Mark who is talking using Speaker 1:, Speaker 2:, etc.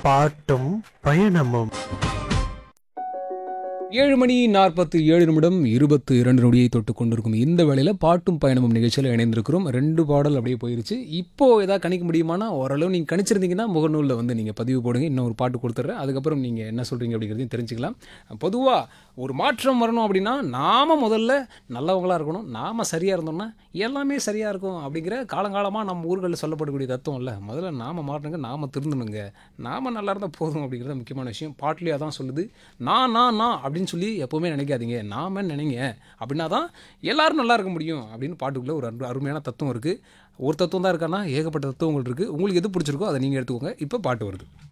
Speaker 1: பாட்டும் பயணமும்
Speaker 2: ஏழு மணி நாற்பத்தி ஏழு நிமிடம் இருபத்து இரண்டு நொடியை தொட்டு கொண்டிருக்கும் இந்த வேளையில் பாட்டும் பயணமும் நிகழ்ச்சியில் இணைந்திருக்கிறோம் ரெண்டு பாடல் அப்படியே போயிருச்சு இப்போ ஏதாவது கணிக்க முடியுமானா ஓரளவு நீங்கள் கணிச்சிருந்தீங்கன்னா முகநூலில் வந்து நீங்கள் பதிவு போடுங்க இன்னும் ஒரு பாட்டு கொடுத்துட்றேன் அதுக்கப்புறம் நீங்கள் என்ன சொல்கிறீங்க அப்படிங்கிறதையும் தெரிஞ்சுக்கலாம் பொதுவாக ஒரு மாற்றம் வரணும் அப்படின்னா நாம் முதல்ல நல்லவங்களாக இருக்கணும் நாம் சரியாக இருந்தோம்னா எல்லாமே சரியாக இருக்கும் அப்படிங்கிற காலங்காலமாக நம்ம ஊர்களில் சொல்லப்படக்கூடிய தத்துவம் இல்லை முதல்ல நாம் மாறணுங்க நாம் திருந்தணுங்க நாம் நல்லா இருந்தால் போதும் அப்படிங்கிறது முக்கியமான விஷயம் பாட்லேயே அதான் சொல்லுது நான் நான் நான் அப்படின்னு சொல்லி எப்போவுமே நினைக்காதீங்க நாம நினைங்க அப்படின்னா தான் எல்லாரும் நல்லா இருக்க முடியும் அப்படின்னு பாட்டுக்குள்ளே ஒரு அரு- அருமையான தத்துவம் இருக்குது ஒரு தத்துவம் தான் இருக்கான்னா ஏகப்பட்ட தத்துவங்கள் இருக்குது உங்களுக்கு எது பிடிச்சிருக்கோ அதை நீங்கள் எடுத்துக்கோங்க இப்போ பாட்டு வருது